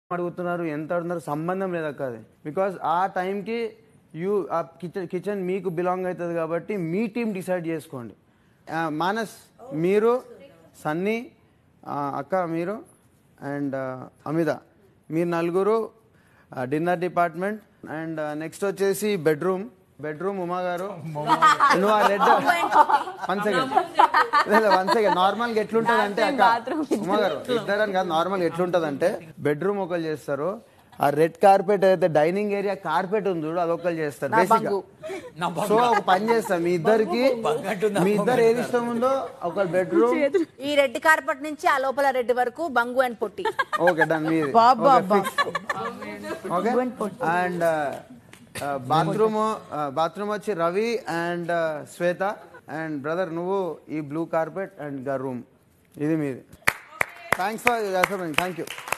అడుగుతున్నారు ఎంత అడుగుతున్నారు సంబంధం లేదు అక్క అది బికాజ్ ఆ టైంకి యూ ఆ కిచెన్ కిచెన్ మీకు బిలాంగ్ అవుతుంది కాబట్టి మీ టీం డిసైడ్ చేసుకోండి ఆ, మానస్ మీరు సన్నీ ఆ, అక్క మీరు అండ్ అమిత మీరు నలుగురు డిన్నర్ డిపార్ట్మెంట్ అండ్ నెక్స్ట్ వచ్చేసి బెడ్రూమ్ బెడ్రూమ్ ఉమా గారు నువ్వు ఆ రెడ్ వన్ సెకండ్ లేదా వన్ సెకండ్ నార్మల్ గా ఎట్లుంటది అంటే అక్క ఉమా గారు ఇద్దరని కాదు నార్మల్ ఎట్లుంటది అంటే బెడ్రూమ్ ఒకరు చేస్తారు ఆ రెడ్ కార్పెట్ అయితే డైనింగ్ ఏరియా కార్పెట్ ఉంది చూడు అది ఒకరు చేస్తారు బేసిక్ సో ఒక పని చేస్తాం మీ ఇద్దరికి మీ ఇద్దరు ఏది ఇష్టం ఉందో ఒక బెడ్రూమ్ ఈ రెడ్ కార్పెట్ నుంచి ఆ లోపల రెడ్ వరకు బంగు అండ్ పొట్టి ఓకే డన్ మీది ఓకే అండ్ బాత్రూమ్ బాత్రూమ్ వచ్చి Ravi and Shweta and brother నువ్వు ఈ బ్లూ కార్పెట్ అండ్ రూమ్ ఇది మీది థ్యాంక్స్ ఫర్ థ్యాంక్ యూ